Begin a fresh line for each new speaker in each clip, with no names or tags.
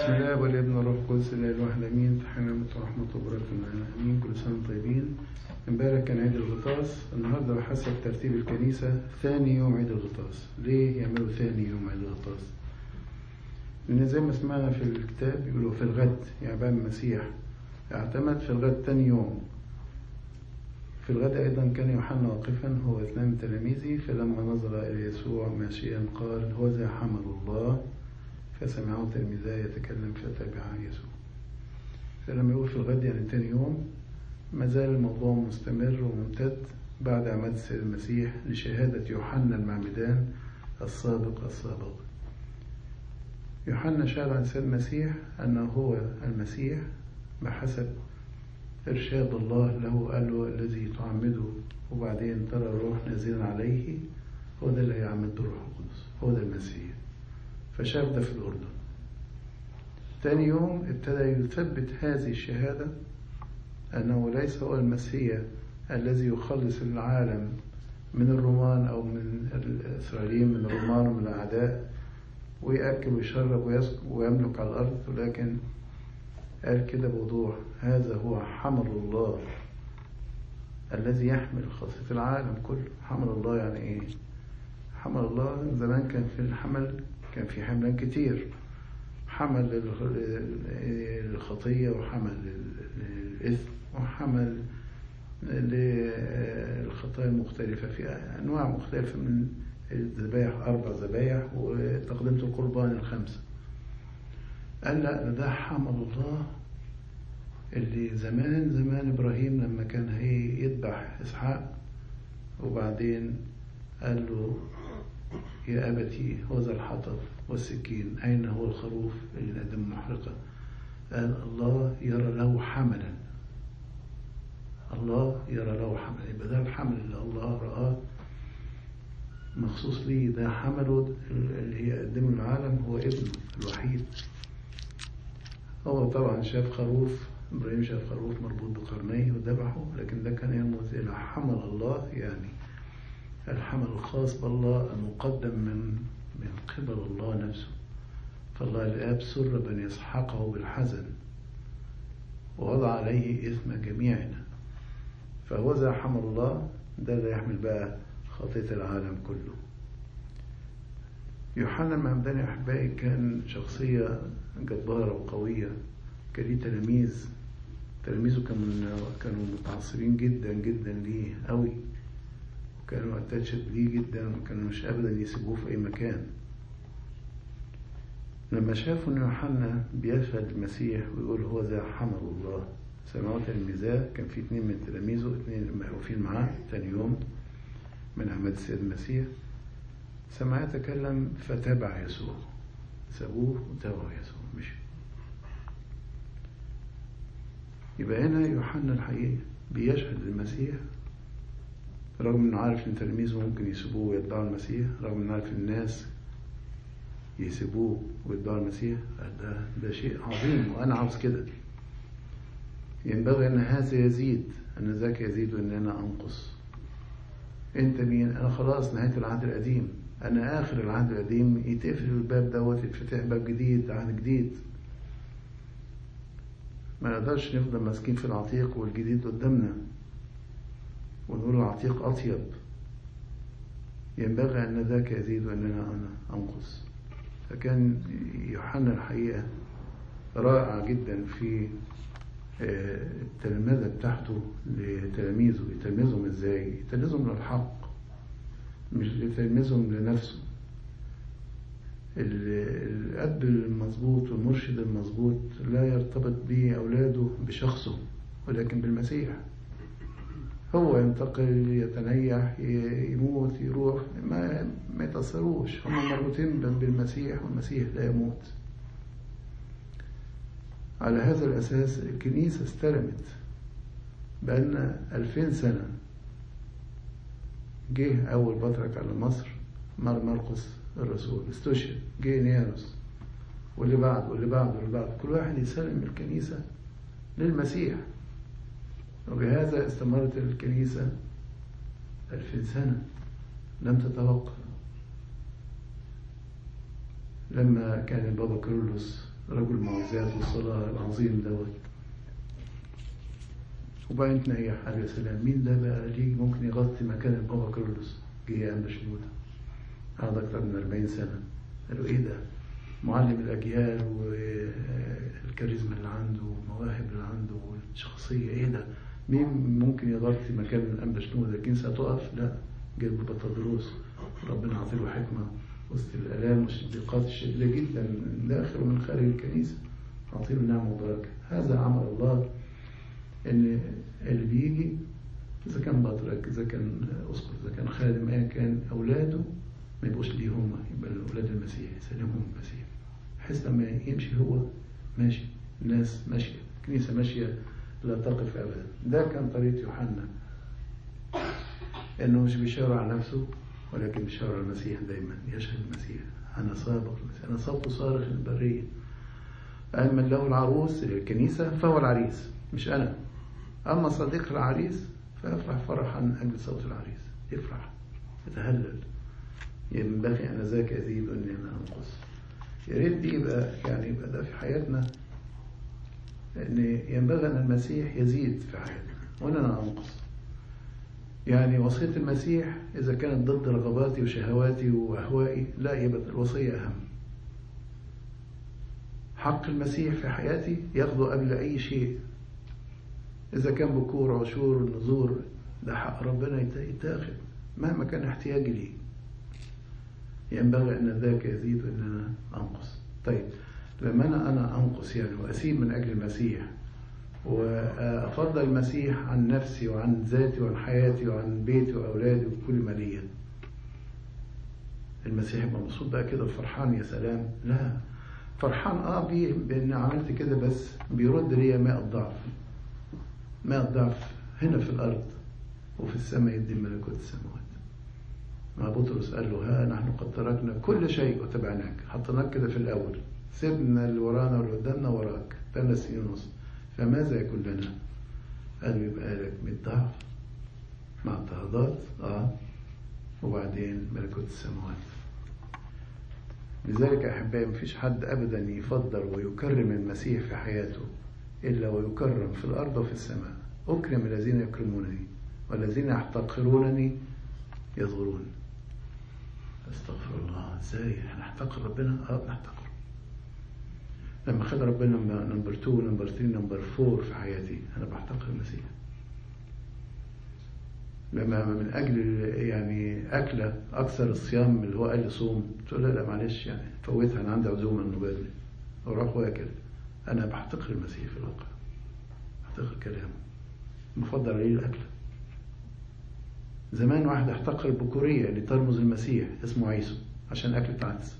بسم الله والابن والروح القدس الاله الواحد امين تحنن ورحمه وبركاته معنا امين كل سنه وانتم طيبين امبارح كان عيد الغطاس النهارده بحسب ترتيب الكنيسه ثاني يوم عيد الغطاس ليه يعملوا ثاني يوم عيد الغطاس لان زي ما سمعنا في الكتاب بيقولوا في الغد يعني بعد المسيح اعتمد في الغد ثاني يوم في الغد أيضا كان يوحنا واقفا هو اثنان من تلاميذه فلما نظر إلى يسوع ماشيا قال هو ذا حمل الله فسمعه تلميذاه يتكلم فتبع يسوع فلما يقول في الغد يعني تاني يوم ما زال الموضوع مستمر وممتد بعد عماد السيد المسيح لشهادة يوحنا المعمدان السابق السابق يوحنا شهد عن السيد المسيح أنه هو المسيح بحسب إرشاد الله له قال له الذي تعمده وبعدين ترى الروح نازلا عليه هو ده اللي هيعمد الروح القدس هو ده المسيح فشاف ده في الأردن تاني يوم ابتدى يثبت هذه الشهادة أنه ليس هو المسيح الذي يخلص العالم من الرومان أو من الإسرائيليين من الرومان ومن الأعداء ويأكل ويشرب ويملك على الأرض ولكن قال كده بوضوح هذا هو حمل الله الذي يحمل خاصية العالم كله حمل الله يعني ايه حمل الله زمان كان في الحمل كان في حملان كتير حمل للخطية وحمل للإثم وحمل للخطايا المختلفة في أنواع مختلفة من الذبايح أربع ذبايح وتقدمة القربان الخمسة قال لا ده حمل الله اللي زمان زمان إبراهيم لما كان هي يذبح إسحاق وبعدين قال له يا أبتي هذا الحطب والسكين أين هو الخروف اللي نقدم محرقة قال الله يرى له حملا الله يرى له حملا يبقى ده الحمل اللي الله رآه مخصوص ليه ده حمله اللي يقدمه العالم هو ابنه الوحيد هو طبعا شاف خروف إبراهيم شاف خروف مربوط بقرنيه وذبحه لكن ده كان يرمز إلى حمل الله يعني الحمل الخاص بالله المقدم من من قبل الله نفسه فالله الآب سر بن يسحقه بالحزن ووضع عليه إثم جميعنا فهو ذا حمل الله ده اللي يحمل بقى خطية العالم كله يوحنا المعمداني أحبائي كان شخصية جبارة وقوية كان ليه تلاميذ تلاميذه كانوا كانوا متعصبين جدا جدا ليه قوي وكانوا اتاتشد ليه جدا وما كانوش ابدا يسيبوه في اي مكان لما شافوا ان يوحنا بيشهد المسيح ويقول هو ذا حمل الله سمعوا تلميذاه كان في اتنين من تلاميذه اتنين واقفين معاه تاني يوم من عماد السيد المسيح سمع يتكلم فتبع يسوع سابوه وتبعوا يسوع مشي يبقى هنا يوحنا الحقيقي بيشهد المسيح رغم انه عارف ان تلاميذه ممكن يسيبوه ويتبعوا المسيح رغم انه عارف الناس يسيبوه ويتبعوا المسيح ده ده شيء عظيم وانا عاوز كده ينبغي ان هذا يزيد ان ذاك يزيد وان انا انقص انت مين انا خلاص نهايه العهد القديم انا اخر العهد القديم يتقفل الباب دوت يتفتح باب جديد عهد جديد ما نقدرش نفضل ماسكين في العتيق والجديد قدامنا ونقول العتيق أطيب ينبغي أن ذاك يزيد وأننا أنا أنقص فكان يوحنا الحقيقة رائع جدا في التلمذة بتاعته لتلاميذه يتلمذهم ازاي يتلمذهم للحق مش يتلمذهم لنفسه الأب المظبوط والمرشد المظبوط لا يرتبط به أولاده بشخصه ولكن بالمسيح هو ينتقل يتنيح يموت يروح ما ما يتأثروش هم مربوطين بالمسيح والمسيح لا يموت على هذا الأساس الكنيسة استلمت بأن ألفين سنة جه أول بطرك على مصر مر مرقس الرسول استشهد جه نيانوس واللي بعد واللي بعد واللي بعد كل واحد يسلم الكنيسة للمسيح وبهذا استمرت الكنيسة ألفين سنة لم تتوقف لما كان البابا كرولوس رجل المعجزات والصلاة العظيم دوت وبعدين تنيح عليه السلام مين ده بقى ليه ممكن يغطي مكان البابا كرولوس جه أنبا شنودة قعد أكتر من 40 سنة قالوا إيه ده معلم الأجيال والكاريزما اللي عنده والمواهب اللي عنده والشخصية إيه ده مين ممكن يغطي مكان الأنبا شنودة الكنيسة تقف لا جاب بطادروس ربنا عطيله حكمة وسط الآلام والضيقات الشديدة جدا من داخل ومن خارج الكنيسة عطيله نعمة وبركة هذا عمل الله إن اللي بيجي إذا كان بطرك إذا كان أسقف إذا كان خادم أيا كان أولاده ما يبقوش ليه هم يبقى أولاد المسيح يسلمهم المسيح بحيث لما يمشي هو ماشي الناس ماشية الكنيسة ماشية لا تقف أبدا ده كان طريقة يوحنا إنه مش بيشاور على نفسه ولكن بيشاور على المسيح دايما يشهد المسيح أنا سابق المسيح أنا صوت صارخ البرية أما له العروس الكنيسة فهو العريس مش أنا أما صديق العريس فيفرح فرحا من أجل صوت العريس يفرح يتهلل ينبغي أن ذاك أزيد وأني أنا أنقص يا ريت دي يبقى يعني يبقى ده في حياتنا ان ينبغي ان المسيح يزيد في حياتنا وانا انا انقص يعني وصية المسيح إذا كانت ضد رغباتي وشهواتي وأهوائي لا يبقى الوصية أهم حق المسيح في حياتي ياخده قبل أي شيء إذا كان بكور عشور نذور ده حق ربنا يتاخد مهما كان احتياجي ليه ينبغي أن ذاك يزيد وأن أنا أنقص طيب لما أنا أنا أنقص يعني وأسيب من أجل المسيح وأفضل المسيح عن نفسي وعن ذاتي وعن حياتي وعن بيتي وأولادي وكل ما ليا المسيح يبقى مبسوط بقى كده وفرحان يا سلام لا فرحان اه بيه بان عملت كده بس بيرد ليا ماء الضعف ماء الضعف هنا في الارض وفي السماء يدي ملكوت السماوات ما بطرس قال له ها نحن قد تركنا كل شيء وتبعناك حطيناك كده في الاول سيبنا اللي ورانا واللي قدامنا وراك ثلاث سنين ونص فماذا يكون لنا؟ قال يبقى لك من ضعف مع اضطهادات اه وبعدين ملكوت السماوات لذلك أحبائي مفيش حد أبدا يفضل ويكرم المسيح في حياته إلا ويكرم في الأرض وفي السماء أكرم الذين يكرمونني والذين يحتقرونني يصغرون استغفر الله ازاي احنا نحتقر ربنا اه بنحتقر لما خد ربنا نمبر 2 نمبر 3 نمبر 4 في حياتي انا بحتقر المسيح لما من اجل يعني اكله اكثر الصيام من اللي هو قال لي صوم قلت له لا لا معلش يعني فوتها انا عندي عزومه النبات واروح واكل انا بحتقر المسيح في الواقع بحتقر كلامه بفضل عليه الاكله زمان واحد احتقر البكوريه اللي ترمز المسيح اسمه عيسو عشان اكلة عدس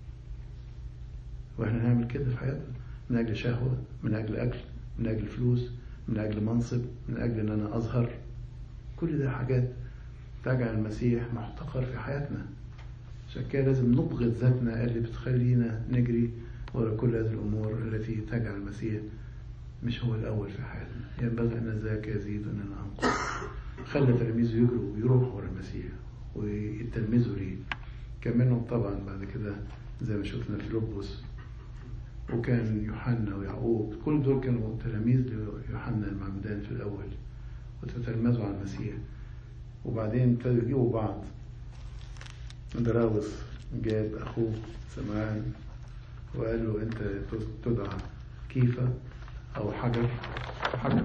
واحنا نعمل كده في حياتنا من اجل شهوه من اجل اكل من اجل فلوس من اجل منصب من اجل ان انا اظهر كل ده حاجات تجعل المسيح محتقر في حياتنا عشان كده لازم نبغض ذاتنا اللي بتخلينا نجري ورا كل هذه الامور التي تجعل المسيح مش هو الاول في حياتنا ينبغي ان ذاك يزيد وان انا انقص خلى تلاميذه يجروا ويروحوا ورا المسيح ويتلمذوا ليه كان منهم طبعا بعد كده زي ما شفنا فيلبس وكان يوحنا ويعقوب كل دول كانوا تلاميذ ليوحنا المعمدان في الأول وتتلمذوا على المسيح وبعدين ابتدوا يجيبوا بعض دراوس جاب أخوه سمعان وقال له أنت تدعى كيفة أو حجر حجر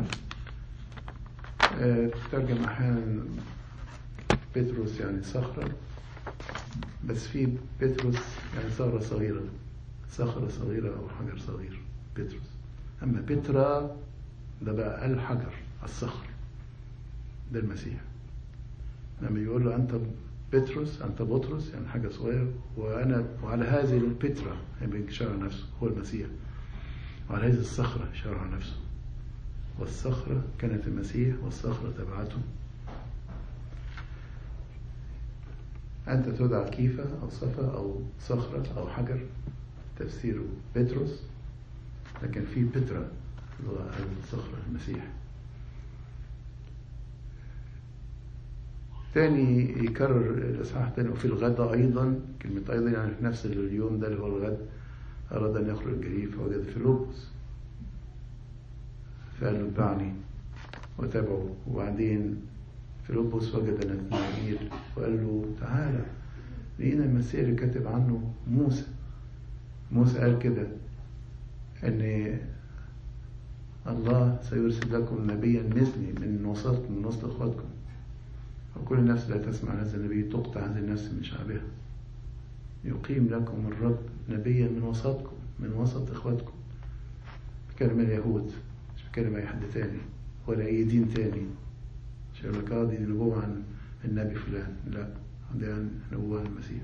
تترجم أحيانا بطرس يعني صخرة بس في بطرس يعني صخرة صغيرة صخرة صغيرة أو حجر صغير بطرس أما بترا ده بقى الحجر الصخر ده المسيح لما يقول له أنت بطرس أنت بطرس يعني حاجة صغيرة وأنا وعلى هذه البترا يعني شرع نفسه هو المسيح وعلى هذه الصخرة شرع نفسه والصخرة كانت المسيح والصخرة تبعته أنت تدعى كيفة أو صفا أو صخرة أو حجر تفسيره بطرس لكن في بترا اللي هو الصخرة المسيح تاني يكرر الإصحاح تاني وفي الغد أيضا كلمة أيضا يعني في نفس اليوم ده اللي هو الغد أراد أن يخرج الجليل فوجد فيلبس فقال له اتبعني وتابعه وبعدين فيلبس وجد نتنائيل وقال له تعالى لقينا المسيح اللي كاتب عنه موسى موسى قال كده ان الله سيرسل لكم نبيا مثلي من وسط من وسط اخواتكم وكل نفس لا تسمع هذا النبي تقطع هذه النفس من شعبها يقيم لكم الرب نبيا من وسطكم من وسط اخواتكم بكلم اليهود مش بكلم اي حد تاني ولا اي دين تاني مش يقول لك اه دي نبوة عن النبي فلان لا دي نبوة عن المسيح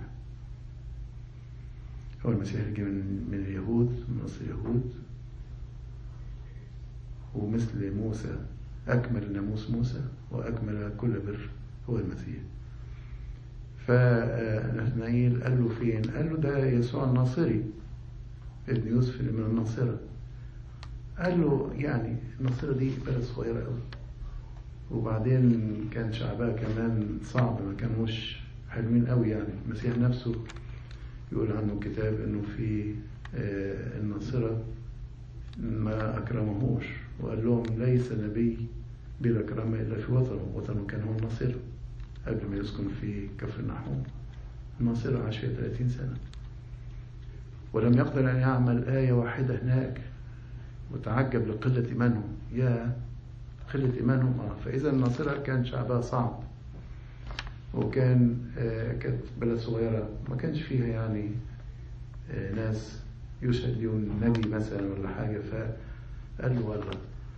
هو المسيح اللي جه من, من اليهود من أصل اليهود ومثل موسى أكمل ناموس موسى وأكمل كل بر هو المسيح فنثنائيل قال له فين؟ قال له ده يسوع الناصري ابن يوسف اللي من الناصرة قال له يعني الناصرة دي بلد صغيرة قوي وبعدين كان شعبها كمان صعب ما كانوش حلوين قوي يعني المسيح نفسه يقول عنه الكتاب انه في الناصرة ما اكرمهوش وقال لهم ليس نبي بلا كرامة الا في وطنه وطنه كان هو الناصرة قبل ما يسكن في كفر النحوم الناصرة عاش فيها 30 سنة ولم يقدر أن يعمل آية واحدة هناك وتعجب لقلة إيمانهم يا قلة إيمانهم آه فإذا الناصرة كان شعبها صعب وكان آه كانت بلد صغيرة ما كانش فيها يعني آه ناس يشهد ليهم نبي مثلا ولا حاجة فقال له والله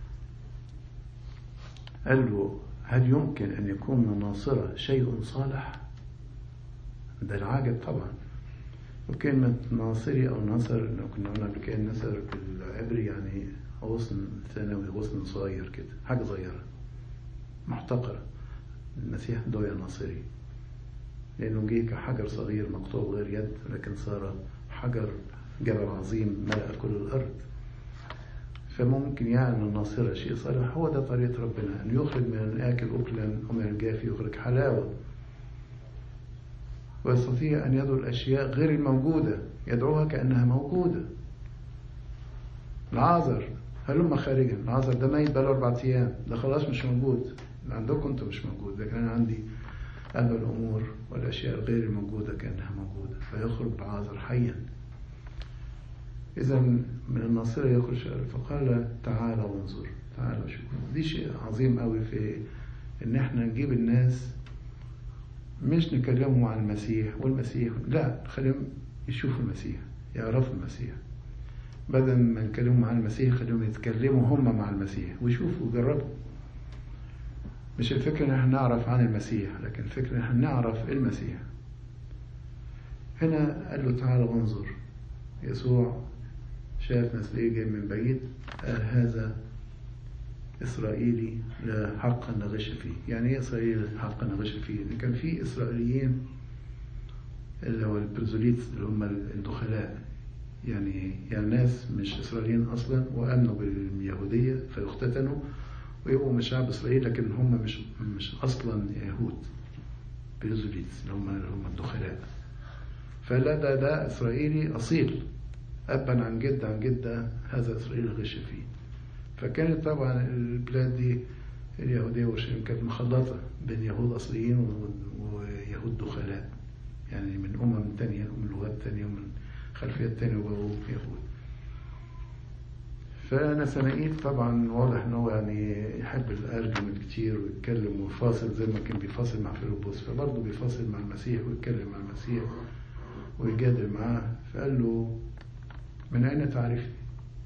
قال له هل يمكن أن يكون من الناصرة شيء صالح؟ ده العجب طبعا وكلمة ناصري أو نصر لو كنا قلنا قبل كده نصر بالعبري يعني غصن ثانوي غصن صغير كده حاجة صغيرة محتقرة المسيح دعي ناصري لأنه جه كحجر صغير مقطوع غير يد لكن صار حجر جبل عظيم ملأ كل الأرض فممكن يعني الناصرة شيء صالح هو ده طريقة ربنا أن يخرج من الآكل أكلا ومن الجافي يخرج حلاوة ويستطيع أن يدعو الأشياء غير الموجودة يدعوها كأنها موجودة العازر هلم خارجا العازر ده ميت بقاله أربع أيام ده خلاص مش موجود اللي عندكم أنتم مش موجود لكن أنا عندي أما الأمور والأشياء غير الموجودة كأنها موجودة فيخرج العازر حيا إذا من الناصرة يخرج فقال تعالى وانظر تعالى وشوف دي شيء عظيم قوي في إن إحنا نجيب الناس مش نكلمهم عن المسيح والمسيح لا خليهم يشوفوا المسيح يعرفوا المسيح بدل ما نكلمهم عن المسيح خليهم يتكلموا هم مع المسيح ويشوفوا ويجربوا مش الفكرة ان احنا نعرف عن المسيح لكن الفكرة ان احنا نعرف المسيح هنا قال له تعالى وانظر يسوع شاف نسليه جاي من بعيد قال هذا إسرائيلي لا حق نغش فيه يعني إيه إسرائيلي حق نغش فيه إن كان في إسرائيليين اللي هو البرزوليت اللي هم الدخلاء يعني يعني ناس مش إسرائيليين أصلا وآمنوا باليهودية فيختتنوا ويبقوا من شعب إسرائيل لكن هم مش مش أصلا يهود برزوليت اللي هم اللي هم الدخلاء فلا ده ده إسرائيلي أصيل أبا عن جد عن جد هذا إسرائيل غش فيه فكانت طبعا البلاد دي اليهودية والشام كانت مخلطة بين يهود أصليين ويهود دخلاء يعني من أمم تانية ومن لغات تانية ومن خلفيات تانية وبقوا يهود فنسانائيل طبعا واضح ان هو يعني يحب الارجمنت كتير ويتكلم ويفاصل زي ما كان بيفاصل مع فيلبس فبرضه بيفاصل مع المسيح ويتكلم مع المسيح ويجادل معاه فقال له من أين تعرفني؟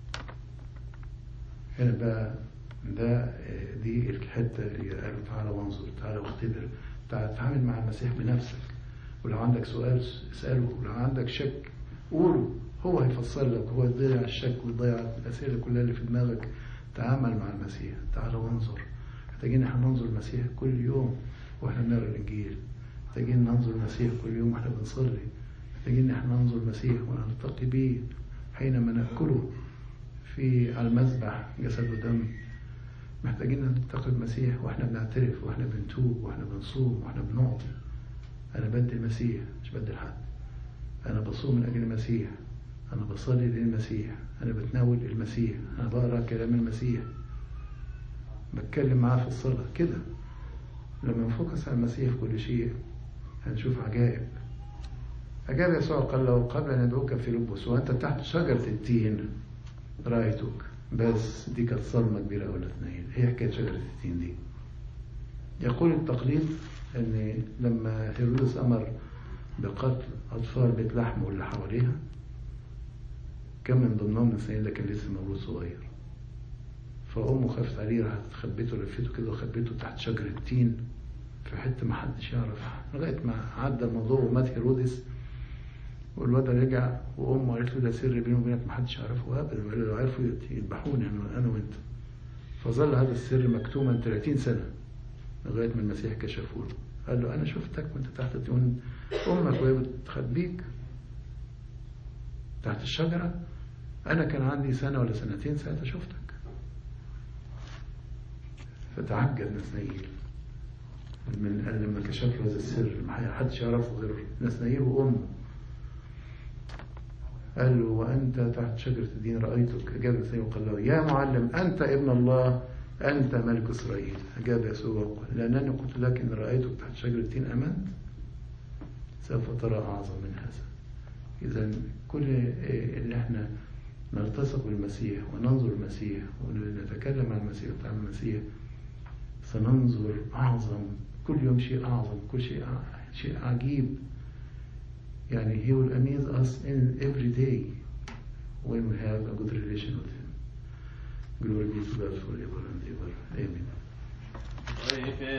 هنا بقى ده دي الحتة اللي قالوا تعالى وانظر تعالى واختبر تعالى تعامل مع المسيح بنفسك ولو عندك سؤال اسأله ولو عندك شك قوله هو هيفسر لك هو يضيع الشك ويضيع الأسئلة كلها اللي في دماغك تعامل مع المسيح تعالى وانظر محتاجين احنا ننظر المسيح كل يوم واحنا بنقرا الإنجيل محتاجين ننظر المسيح كل يوم واحنا بنصلي محتاجين احنا ننظر المسيح ونلتقي بيه حينما نأكله في على المذبح جسد ودم محتاجين نلتقي المسيح واحنا بنعترف واحنا بنتوب واحنا بنصوم واحنا بنعطي انا بدي المسيح مش بدي لحد انا بصوم من اجل المسيح أنا بصلي للمسيح أنا بتناول المسيح أنا بقرأ كلام المسيح بتكلم معاه في الصلاة كده لما نفوكس على المسيح في كل شيء هنشوف عجائب أجاب يسوع قال له قبل أن أدعوك في لبس وأنت تحت شجرة التين رأيتك بس دي كانت صدمة كبيرة ولا اثنين هي حكاية شجرة التين دي يقول التقليد أن لما هيرودس أمر بقتل أطفال بيت لحم واللي حواليها كان من ضمنهم نسائين ده كان لسه مولود صغير فأمه خافت عليه راحت خبيته لفته كده وخبيته تحت شجرة تين في حتة ما حدش يعرف لغاية ما عدى الموضوع ومات هيرودس والواد رجع وأمه قالت له ده سر بيني وبينك ما حدش يعرفه أبدا لو عرفوا يذبحوني أنا أنا وأنت فظل هذا السر مكتوما 30 سنة لغاية ما المسيح كشفه له قال له أنا شفتك وأنت تحت التين أمك وهي بتخبيك تحت الشجرة أنا كان عندي سنة ولا سنتين ساعتها شفتك فتعجب نسنائيل من لما كشف له هذا السر ما حدش يعرفه غير نسنائيل وأمه قال له وأنت تحت شجرة الدين رأيتك أجاب نسنائيل وقال له يا معلم أنت ابن الله أنت ملك إسرائيل أجاب يسوع وقال لأنني قلت لك إن رأيتك تحت شجرة الدين أمنت سوف ترى أعظم من هذا إذا كل اللي احنا نلتصق بالمسيح وننظر المسيح ونتكلم عن المسيح وتعامل المسيح سننظر أعظم كل يوم شيء أعظم كل شيء شيء عجيب يعني he will amaze us in every day when we have a good relation with him glory be to God forever and ever amen